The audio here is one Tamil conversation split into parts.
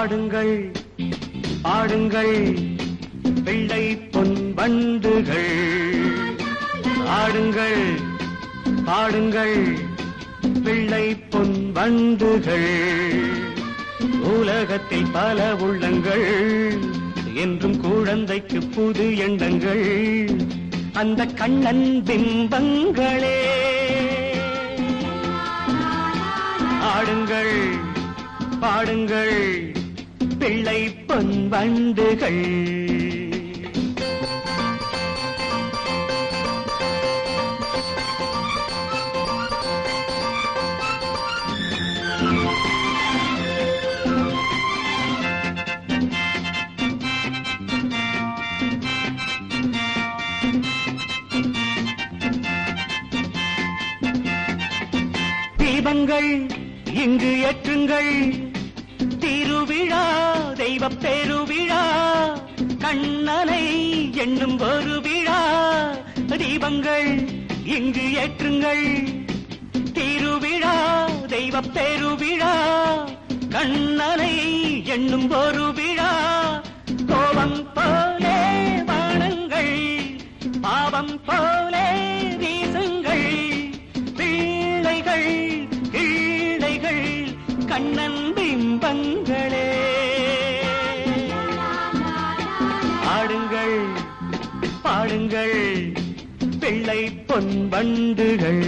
ஆடுங்கள் ஆடுங்கள் பிள்ளை பொன் வண்டுகள் ஆடுங்கள் பாடுங்கள் பிள்ளை பொன் வண்டுகள் உலகத்தில் பல உள்ளங்கள் என்றும் குழந்தைக்கு புது எண்ணங்கள் அந்த கண்ணன் பிம்பங்களே ஆடுங்கள் பாடுங்கள் பிள்ளை பொன் வண்டுகள் தீபங்கள் இங்கு ஏற்றுங்கள் திருவிழா தெய்வ பெருவிழா கண்ணனை என்னும் ஒரு விழா தீபங்கள் இங்கு ஏற்றுங்கள் திருவிழா தெய்வ பெருவிழா கண்ணனை என்னும் ஒரு விழா கோபம் போலே வானங்கள் பாவம் போலே வீசுங்கள் பிள்ளைகள் கிள்ளைகள் கண்ணன் பிம்பங்களே ஆடுங்கள் பாடுங்கள் பிள்ளை பொன் வண்டுகள்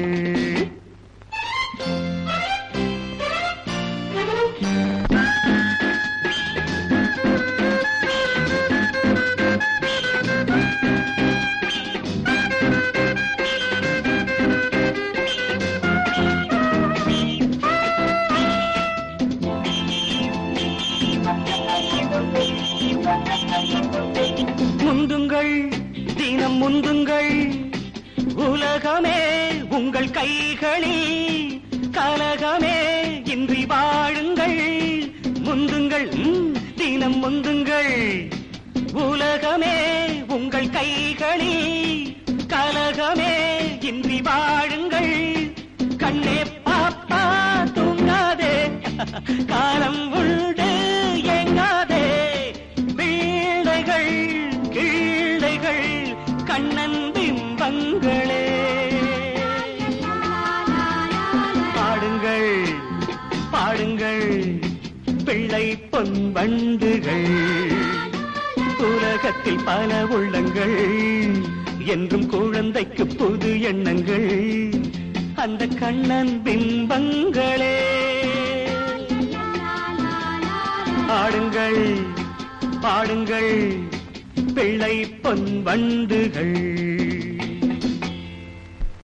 முந்துங்கள் தினம் முந்துங்கள் உலகமே உங்கள் கைகளில் கலகமே இன்றி வாழுங்கள் முந்துங்கள் ம், தினம் முந்துங்கள் உலகமே உங்கள் கைகளில் கலகமே இன்றி வாழுங்கள் கண்ணே பாப்பா தூங்காதே காலம் உண்டு ஏங்காதே வீழைகள் கீழைகள் கண்ணன் பிம்பங்களே பாடுங்கள் பாடுங்கள் பிள்ளை பொன் வண்டுகள் உலகத்தில் பல உள்ளங்கள் என்றும் குழந்தைக்கு புது எண்ணங்கள் அந்த கண்ணன் பிம்பங்களே ஆடுங்கள் பாடுங்கள் பிள்ளை பொன் வண்டுகள்